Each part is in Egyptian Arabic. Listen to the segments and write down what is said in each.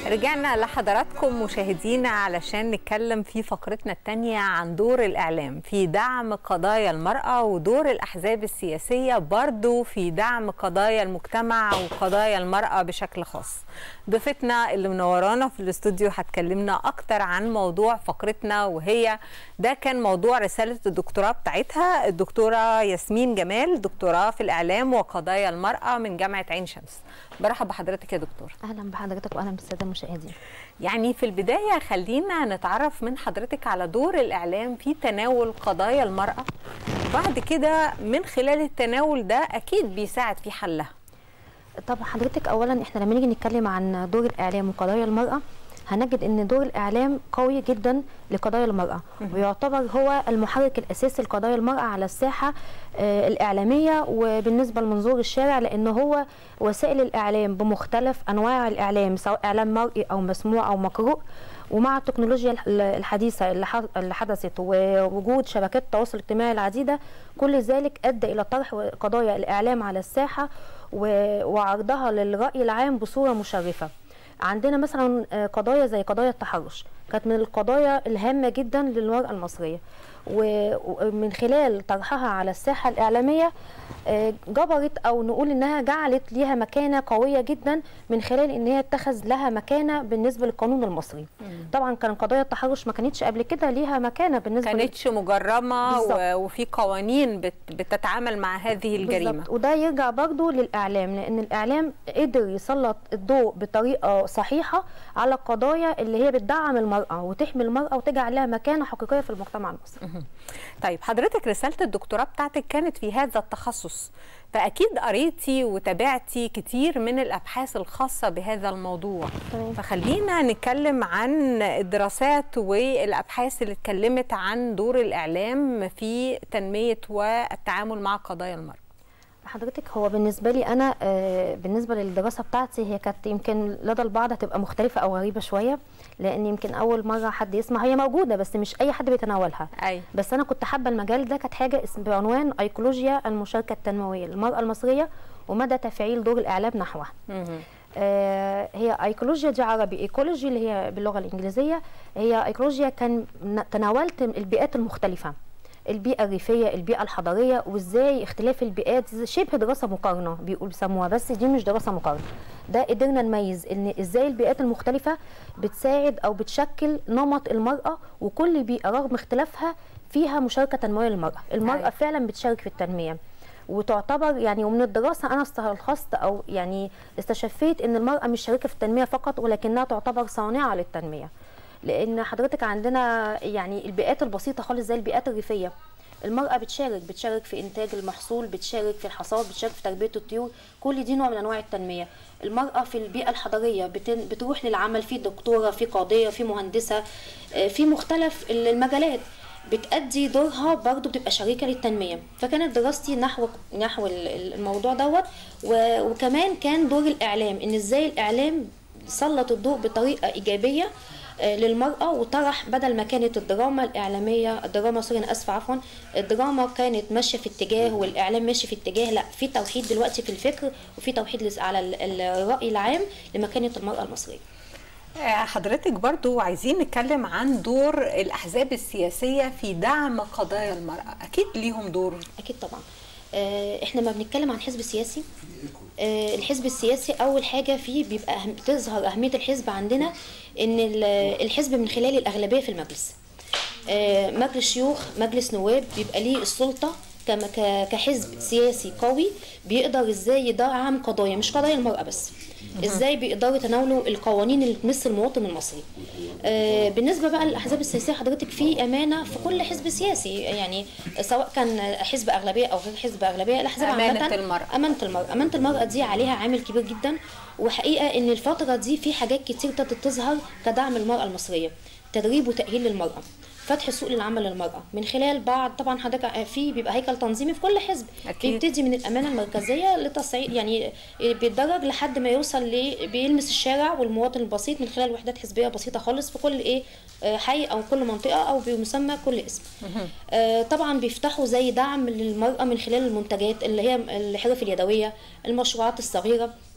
رجعنا لحضراتكم مشاهدينا علشان نتكلم في فقرتنا التانية عن دور الإعلام في دعم قضايا المرأة ودور الأحزاب السياسية برضو في دعم قضايا المجتمع وقضايا المرأة بشكل خاص ضيفتنا اللي منورانا في الاستوديو هتكلمنا أكتر عن موضوع فقرتنا وهي ده كان موضوع رسالة الدكتوراه بتاعتها الدكتورة ياسمين جمال دكتوراه في الإعلام وقضايا المرأة من جامعة عين شمس برحب بحضرتك يا دكتور اهلا بحضرتك واهلا بالساده المشاهدين يعني في البداية خلينا نتعرف من حضرتك على دور الإعلام في تناول قضايا المرأة وبعد كده من خلال التناول ده أكيد بيساعد في حلها طب حضرتك اولا احنا لما نيجي نتكلم عن دور الاعلام وقضايا المراه هنجد ان دور الاعلام قوي جدا لقضايا المراه ويعتبر هو المحرك الاساسي لقضايا المراه على الساحه آه الاعلاميه وبالنسبه لمنظور الشارع لان هو وسائل الاعلام بمختلف انواع الاعلام سواء اعلام مرئي او مسموع او مقروء ومع التكنولوجيا الحديثه اللي حدثت ووجود شبكات التواصل الاجتماعي العديده كل ذلك ادى الى طرح قضايا الاعلام على الساحه وعرضها للراي العام بصوره مشرفه عندنا مثلا قضايا زي قضايا التحرش كانت من القضايا الهامه جدا للمراه المصريه ومن خلال طرحها على الساحه الاعلاميه جبرت او نقول انها جعلت ليها مكانه قويه جدا من خلال ان هي اتخذ لها مكانه بالنسبه للقانون المصري مم. طبعا كان قضايا التحرش ما كانتش قبل كده ليها مكانه بالنسبه كانتش مجرمه و... وفي قوانين بت... بتتعامل مع هذه الجريمه بالزبط. وده يرجع برضو للاعلام لان الاعلام قدر يسلط الضوء بطريقه صحيحه على القضايا اللي هي بتدعم المراه وتحمي المراه وتجعل لها مكانه حقيقيه في المجتمع المصري طيب حضرتك رساله الدكتوراه بتاعتك كانت في هذا التخصص فاكيد قريتي وتابعتي كتير من الابحاث الخاصه بهذا الموضوع طيب. فخلينا نتكلم عن الدراسات والابحاث اللي اتكلمت عن دور الاعلام في تنميه والتعامل مع قضايا المراه حضرتك هو بالنسبه لي انا بالنسبه للدراسه بتاعتي هي كانت يمكن لدى البعض هتبقى مختلفه او غريبه شويه لان يمكن اول مره حد يسمع هي موجوده بس مش اي حد بيتناولها أي. بس انا كنت حابه المجال ده كانت حاجه اسم بعنوان ايكولوجيا المشاركه التنمويه للمراه المصريه ومدى تفعيل دور الاعلام نحوها آه هي ايكولوجيا دي عربي ايكولوجي اللي هي باللغه الانجليزيه هي ايكولوجيا كان تناولت البيئات المختلفه البيئه الريفيه البيئه الحضريه وازاي اختلاف البيئات شبه دراسه مقارنه بيقول بيسموها بس دي مش دراسه مقارنه ده قدرنا نميز ان ازاي البيئات المختلفه بتساعد او بتشكل نمط المراه وكل بيئه رغم اختلافها فيها مشاركه تنمويه للمراه المراه فعلا بتشارك في التنميه وتعتبر يعني ومن الدراسه انا استلخصت او يعني استشفيت ان المراه مش شريكه في التنميه فقط ولكنها تعتبر صانعه للتنميه لان حضرتك عندنا يعني البيئات البسيطه خالص زي البيئات الريفيه المرأة بتشارك بتشارك في إنتاج المحصول بتشارك في الحصاد بتشارك في تربية الطيور كل دي نوع من أنواع التنمية المرأة في البيئة الحضرية بتن... بتروح للعمل في دكتورة في قاضية في مهندسة في مختلف المجالات بتأدي دورها برضو بتبقى شريكة للتنمية فكانت دراستي نحو نحو الموضوع دوت و... وكمان كان دور الإعلام إن إزاي الإعلام سلط الضوء بطريقة إيجابية للمرأة وطرح بدل ما كانت الدراما الإعلامية الدراما سوري أنا آسفة عفوا الدراما كانت ماشية في اتجاه والإعلام ماشي في اتجاه لا في توحيد دلوقتي في الفكر وفي توحيد على الرأي العام لمكانة المرأة المصرية حضرتك برضو عايزين نتكلم عن دور الأحزاب السياسية في دعم قضايا المرأة أكيد ليهم دور أكيد طبعا احنا ما بنتكلم عن حزب سياسي الحزب السياسي اول حاجه فيه بيبقى أهم بتظهر اهميه الحزب عندنا ان الحزب من خلال الاغلبيه في المجلس مجلس شيوخ مجلس نواب بيبقى ليه السلطه كما كحزب سياسي قوي بيقدر ازاي يدعم قضايا مش قضايا المراه بس ازاي بيقدروا يتناولوا القوانين اللي تمس المواطن المصري آه بالنسبه بقى للاحزاب السياسيه حضرتك في امانه في كل حزب سياسي يعني سواء كان حزب اغلبيه او غير حزب اغلبيه الاحزاب امانه المراه امانه المراه امانه المراه دي عليها عامل كبير جدا وحقيقه ان الفتره دي في حاجات كتير تظهر كدعم المراه المصريه تدريب وتاهيل للمراه فتح سوق للعمل للمراه من خلال بعض طبعا حضرتك في بيبقى هيكل تنظيمي في كل حزب أكيد. بيبتدي من الامانه المركزيه لتصعيد يعني بيتدرج لحد ما يوصل ل بيلمس الشارع والمواطن البسيط من خلال وحدات حزبيه بسيطه خالص في كل ايه حي او كل منطقه او بمسمى كل اسم آه طبعا بيفتحوا زي دعم للمراه من خلال المنتجات اللي هي الحرف اليدويه المشروعات الصغيره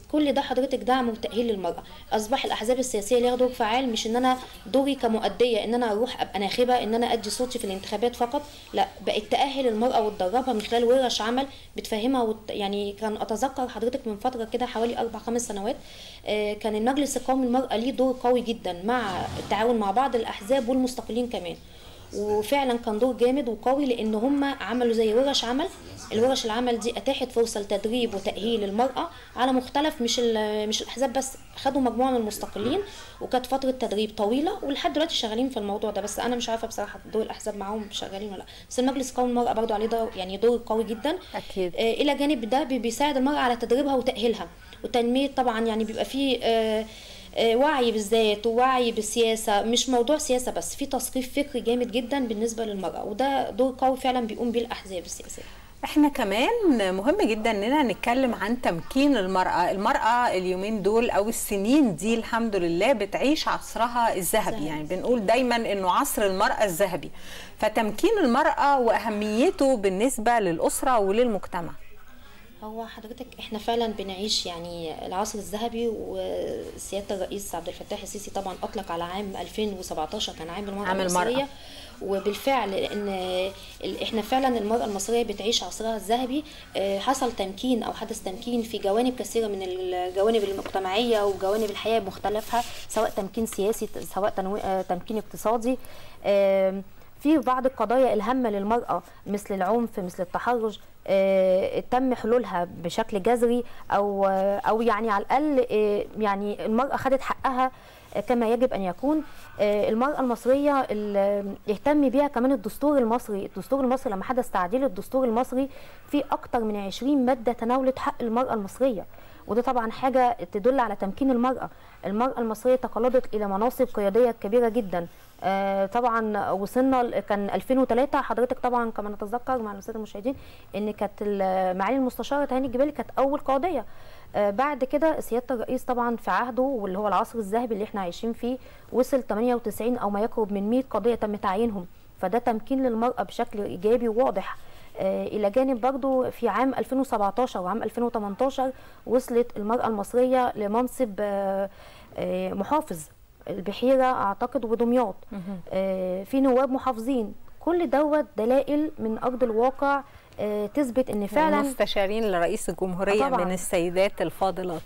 كل ده حضرتك دعم وتاهيل للمراه اصبح الاحزاب السياسيه ليها دور فعال مش ان انا دوري كمؤديه ان انا اروح ابقى ناخبه ان انا ادي صوتي في الانتخابات فقط لا بقت تاهل المراه وتدربها من خلال ورش عمل بتفهمها وت... يعني كان اتذكر حضرتك من فتره كده حوالي اربع خمس سنوات آه، كان المجلس القومي للمراه ليه دور قوي جدا مع التعاون مع بعض الاحزاب والمستقلين كمان وفعلا كان دور جامد وقوي لان هم عملوا زي ورش عمل الورش العمل دي اتاحت فرصه لتدريب وتاهيل المراه على مختلف مش ال- مش الاحزاب بس خدوا مجموعه من المستقلين وكانت فتره تدريب طويله ولحد دلوقتي شغالين في الموضوع ده بس انا مش عارفه بصراحه دور الاحزاب معاهم شغالين ولا لا بس المجلس القومي للمراه برضو عليه دور يعني دور قوي جدا أكيد. آه، الى جانب ده بي- بيساعد المراه على تدريبها وتاهيلها وتنميه طبعا يعني بيبقى فيه آه، آه، وعي بالذات ووعي بالسياسه مش موضوع سياسه بس في تثقيف فكري جامد جدا بالنسبه للمراه وده دور قوي فعلا بيقوم بيه الاحزاب السياسيه احنا كمان مهم جدا اننا نتكلم عن تمكين المرأة المرأة اليومين دول او السنين دي الحمد لله بتعيش عصرها الذهبي ذهبي. يعني بنقول دايما انه عصر المرأة الذهبي فتمكين المرأة واهميته بالنسبة للأسرة وللمجتمع هو حضرتك احنا فعلا بنعيش يعني العصر الذهبي وسياده الرئيس عبد الفتاح السيسي طبعا اطلق على عام 2017 كان عام المراه عام المرأة. المصريه وبالفعل لان ال- احنا فعلا المراه المصريه بتعيش عصرها الذهبي آه، حصل تمكين او حدث تمكين في جوانب كثيره من الجوانب المجتمعيه وجوانب الحياه بمختلفها سواء تمكين سياسي سواء تنوي- آه، تمكين اقتصادي آم، في بعض القضايا الهامة للمرأة مثل العنف مثل التحرش آه، تم حلولها بشكل جذري أو آه، أو يعني على الأقل آه، يعني المرأة خدت حقها آه، كما يجب أن يكون آه، المرأة المصرية ال- يهتم بيها كمان الدستور المصري الدستور المصري لما حدث تعديل الدستور المصري في أكتر من 20 مادة تناولت حق المرأة المصرية وده طبعا حاجة تدل على تمكين المرأة المرأة المصرية تقلدت إلى مناصب قيادية كبيرة جدا آه، طبعا وصلنا ل- كان 2003 حضرتك طبعا كما نتذكر مع الساده المشاهدين ان كانت ال- معالي المستشاره هاني الجبالي كانت اول قاضيه آه، بعد كده سياده الرئيس طبعا في عهده واللي هو العصر الذهبي اللي احنا عايشين فيه وصل 98 او ما يقرب من 100 قضيه تم تعيينهم فده تمكين للمراه بشكل ايجابي وواضح آه، الى جانب برضو في عام 2017 وعام 2018 وصلت المراه المصريه لمنصب آه، آه، محافظ البحيره اعتقد ودمياط آه، في نواب محافظين كل دوت دلائل من ارض الواقع آه، تثبت ان فعلا مستشارين لرئيس الجمهورية آه طبعاً. من السيدات الفاضلات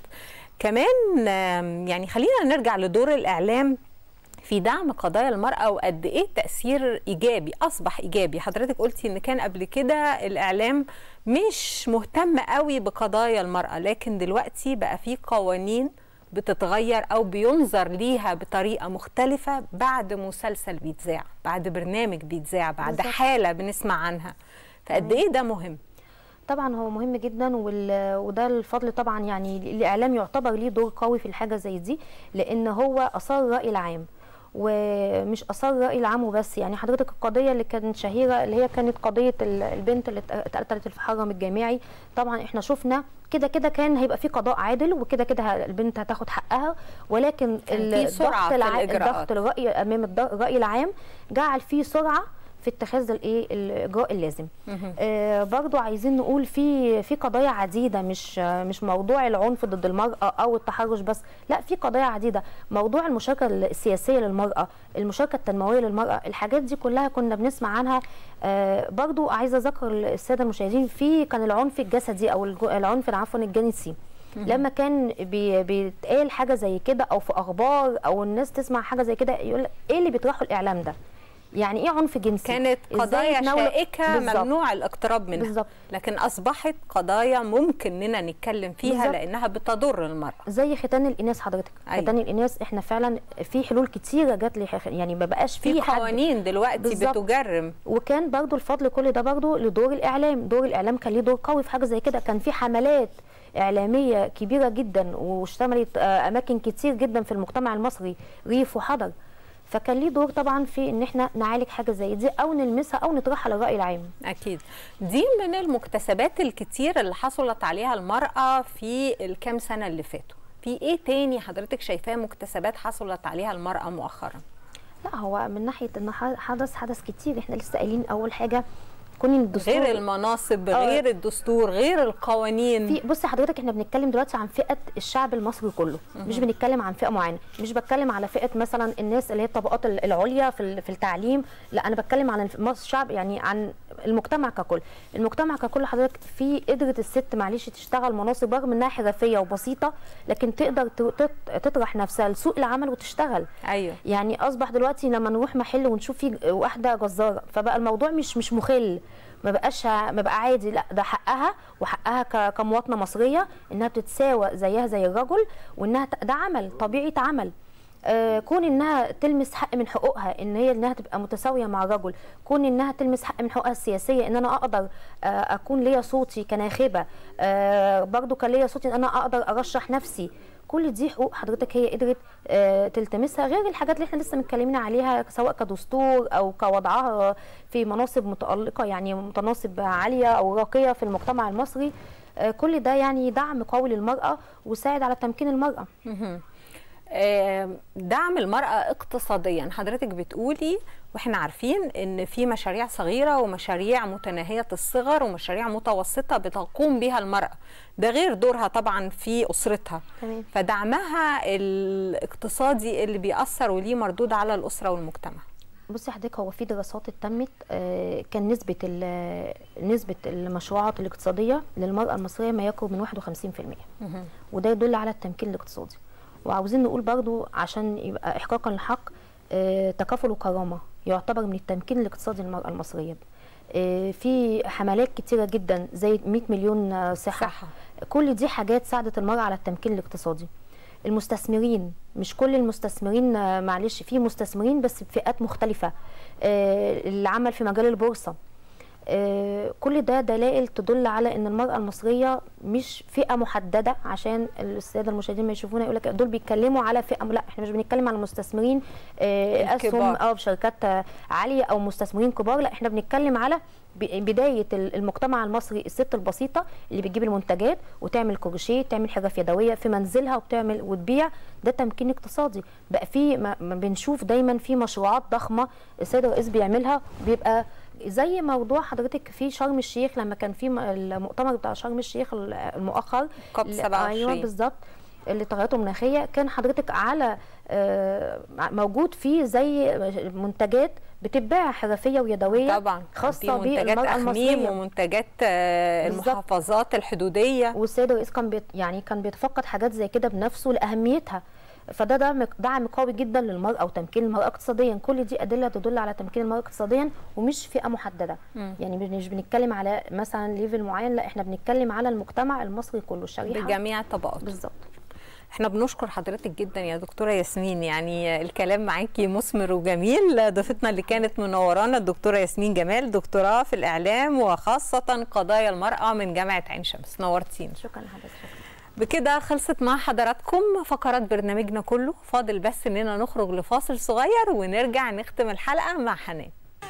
كمان آم، يعني خلينا نرجع لدور الإعلام في دعم قضايا المرأة وقد إيه تأثير إيجابي أصبح إيجابي حضرتك قلتي إن كان قبل كده الإعلام مش مهتم قوي بقضايا المرأة لكن دلوقتي بقى في قوانين بتتغير أو بينظر ليها بطريقة مختلفة بعد مسلسل بيتذاع بعد برنامج بيتذاع بعد بالظبط. حالة بنسمع عنها فقد إيه ده مهم طبعا هو مهم جدا وال- وده الفضل طبعا يعني الاعلام يعتبر ليه دور قوي في الحاجه زي دي لان هو اثار الراي العام ومش اثار الراي العام وبس يعني حضرتك القضيه اللي كانت شهيره اللي هي كانت قضيه ال- البنت اللي اتقتلت في الحرم الجامعي طبعا احنا شفنا كده كده كان هيبقى في قضاء عادل وكده كده ه- البنت هتاخد حقها ولكن كان في سرعة في الع- الإجراءات. الضغط الراي امام الض- الراي العام جعل فيه سرعه في اتخاذ الايه الاجراء اللازم آه برضو عايزين نقول في في قضايا عديده مش آه مش موضوع العنف ضد المراه او التحرش بس لا في قضايا عديده موضوع المشاركه السياسيه للمراه المشاركه التنمويه للمراه الحاجات دي كلها كنا بنسمع عنها آه برضو عايزه اذكر الساده المشاهدين في كان العنف الجسدي او الج- العنف عفوا الجنسي لما كان بي بيتقال حاجه زي كده او في اخبار او الناس تسمع حاجه زي كده يقول ايه اللي بيطرحوا الاعلام ده يعني ايه عنف جنسي كانت إزاي قضايا يتناولوا- شائكة بالظبط. ممنوع الاقتراب منها بالظبط. لكن أصبحت قضايا ممكن إننا نتكلم فيها بالظبط. لأنها بتضر المرأة زي ختان الاناث حضرتك أيوة. ختان الاناث احنا فعلا في حلول كتيره جات لي يعني ما بقاش في في حد قوانين دلوقتي بالظبط. بتجرم وكان برضو الفضل كل ده برضو لدور الاعلام دور الاعلام كان ليه دور قوي في حاجه زي كده كان في حملات اعلاميه كبيره جدا واشتملت آه، اماكن كتير جدا في المجتمع المصري ريف وحضر فكان ليه دور طبعا في ان احنا نعالج حاجه زي دي او نلمسها او نطرحها للراي العام أكيد دي من المكتسبات الكتير اللي حصلت عليها المرأة في الكام سنة اللي فاتوا في إيه تاني حضرتك شايفاه مكتسبات حصلت عليها المرأة مؤخرا لا هو من ناحيه ان ح- حدث حدث كتير احنا لسه قايلين اول حاجه كون الدستور غير المناصب آه. غير الدستور غير القوانين في بصي حضرتك احنا بنتكلم دلوقتي عن فئه الشعب المصري كله مش بنتكلم عن فئه معينه مش بتكلم على فئه مثلا الناس اللي هي الطبقات ال- العليا في ال- في التعليم لا انا بتكلم عن الف- مصر- الشعب يعني عن المجتمع ككل المجتمع ككل حضرتك في قدرت الست معلش تشتغل مناصب رغم انها حرفيه وبسيطه لكن تقدر ت- تت- تطرح نفسها لسوق العمل وتشتغل ايوه يعني اصبح دلوقتي لما نروح محل ونشوف فيه واحده جزاره فبقى الموضوع مش مش مخل ما بقاش ما بقى عادي لا ده حقها وحقها ك- كمواطنه مصريه انها بتتساوى زيها زي الرجل وانها ت- ده عمل طبيعه عمل آه، كون انها تلمس حق من حقوقها ان هي انها تبقى متساويه مع الرجل كون انها تلمس حق من حقوقها السياسيه ان انا اقدر آه، اكون ليا صوتي كناخبه آه، برضو كان ليا صوتي ان انا اقدر ارشح نفسي كل دي حقوق حضرتك هي قدرت آه، تلتمسها غير الحاجات اللي احنا لسه متكلمين عليها سواء كدستور او كوضعها في مناصب متألقة يعني مناصب عالية او راقية في المجتمع المصري آه، كل ده يعني دعم قوي للمرأة وساعد على تمكين المرأة آه، دعم المرأة اقتصاديا حضرتك بتقولي واحنا عارفين ان في مشاريع صغيرة ومشاريع متناهية الصغر ومشاريع متوسطة بتقوم بها المرأة ده غير دورها طبعا في أسرتها تمام. فدعمها الاقتصادي اللي بيأثر وليه مردود على الأسرة والمجتمع بصي حضرتك هو في دراسات اتمت آه، كان نسبة ال- نسبة المشروعات الاقتصادية للمرأة المصرية ما يقرب من 51% وده يدل على التمكين الاقتصادي وعاوزين نقول برضو عشان يبقى إحقاقا للحق آه، تكافل وكرامة يعتبر من التمكين الاقتصادي للمرأة المصرية آه، في حملات كتيرة جدا زي 100 مليون آه، صحة, صحة. كل دي حاجات ساعدت المرأة على التمكين الاقتصادي المستثمرين مش كل المستثمرين آه، معلش في مستثمرين بس بفئات مختلفة آه، العمل في مجال البورصة آه، كل ده دلائل تدل على ان المرأة المصرية مش فئة محددة عشان السادة المشاهدين ما يشوفونا يقول لك دول بيتكلموا على فئة لا احنا مش بنتكلم على مستثمرين آه، الكبار. اسهم او بشركات آه، عالية او مستثمرين كبار لا احنا بنتكلم على ب- بداية ال- المجتمع المصري الست البسيطة اللي بتجيب المنتجات وتعمل كروشيه تعمل حرف يدوية في منزلها وبتعمل وتبيع ده تمكين اقتصادي بقى في ما ما بنشوف دايما في مشروعات ضخمة السيد الرئيس بيعملها بيبقى زي موضوع حضرتك في شرم الشيخ لما كان في م- المؤتمر بتاع شرم الشيخ ال- المؤخر كوب ل- 27. ايوه بالظبط اللي تغيرات المناخيه كان حضرتك على آه، موجود فيه زي منتجات بتتباع حرفيه ويدويه طبعا خاصه في منتجات بالمراه أخميم المصريه ومنتجات آه، بالظبط. المحافظات الحدودية والسيد الرئيس كان بيت يعني كان بيتفقد حاجات زي كده بنفسه لاهميتها فده دعم دعم قوي جدا للمراه وتمكين المراه اقتصاديا كل دي ادله تدل على تمكين المراه اقتصاديا ومش فئه محدده يعني مش بنتكلم على مثلا ليفل معين لا احنا بنتكلم على المجتمع المصري كله الشريحه بجميع الطبقات بالظبط احنا بنشكر حضرتك جدا يا دكتوره ياسمين يعني الكلام معاكي مثمر وجميل ضيفتنا اللي كانت منورانا الدكتوره ياسمين جمال دكتوراه في الاعلام وخاصه قضايا المراه من جامعه عين شمس نورتينا شكرا لحضرتك بكده خلصت مع حضراتكم فقرات برنامجنا كله فاضل بس اننا نخرج لفاصل صغير ونرجع نختم الحلقه مع حنان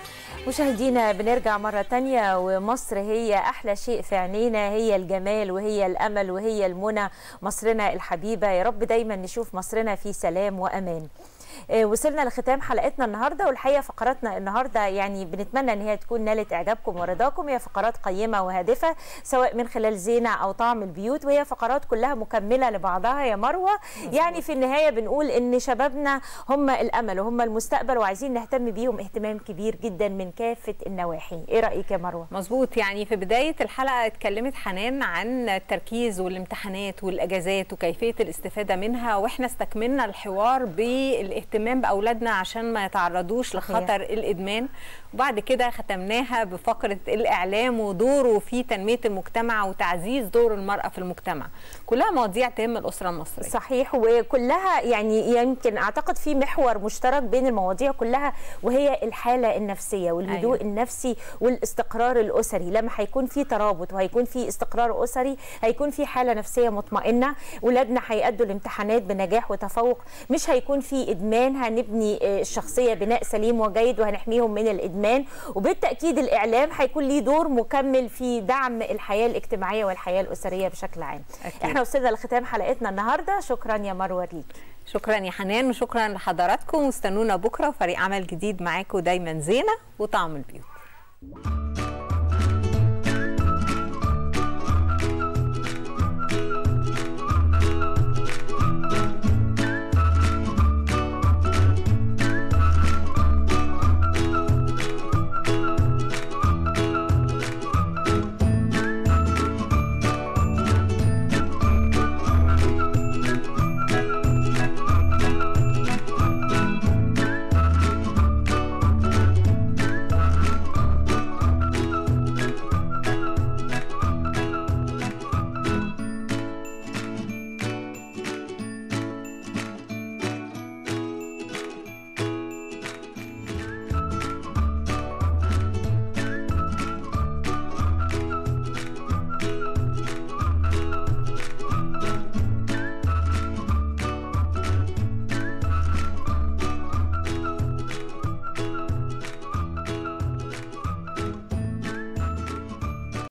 مشاهدينا بنرجع مرة تانية ومصر هي أحلى شيء في عينينا هي الجمال وهي الأمل وهي المنى مصرنا الحبيبة يا رب دايما نشوف مصرنا في سلام وأمان آه، وصلنا لختام حلقتنا النهارده والحقيقه فقراتنا النهارده يعني بنتمنى ان هي تكون نالت اعجابكم ورضاكم هي فقرات قيمه وهادفه سواء من خلال زينه او طعم البيوت وهي فقرات كلها مكمله لبعضها يا مروه يعني في النهايه بنقول ان شبابنا هم الامل وهم المستقبل وعايزين نهتم بيهم اهتمام كبير جدا من كافه النواحي ايه رايك يا مروه مظبوط يعني في بداية الحلقة اتكلمت حنان عن التركيز والامتحانات والأجازات وكيفية الاستفادة منها وإحنا استكملنا الحوار بالاهتمام بأولادنا عشان ما يتعرضوش لخطر الإدمان وبعد كده ختمناها بفقرة الإعلام ودوره في تنمية المجتمع وتعزيز دور المرأة في المجتمع كلها مواضيع تهم الأسرة المصرية صحيح وكلها يعني يمكن اعتقد في محور مشترك بين المواضيع كلها وهي الحاله النفسيه والهدوء أيوة. أيوة. النفسي والاستقرار الاسري لما هيكون في ترابط وهيكون في استقرار اسري هيكون في حاله نفسيه مطمئنه ولادنا هيأدوا الامتحانات بنجاح وتفوق مش هيكون في ادمان هنبني آه، الشخصيه بناء سليم وجيد وهنحميهم من الادمان وبالتاكيد الاعلام هيكون ليه دور مكمل في دعم الحياه الاجتماعيه والحياه الاسريه بشكل عام أكيد. احنا وصلنا لختام حلقتنا النهارده شكرا يا مروه ليك شكرا يا حنان وشكرا لحضراتكم واستنونا بكرة فريق عمل جديد معاكم دايما زينة وطعم البيوت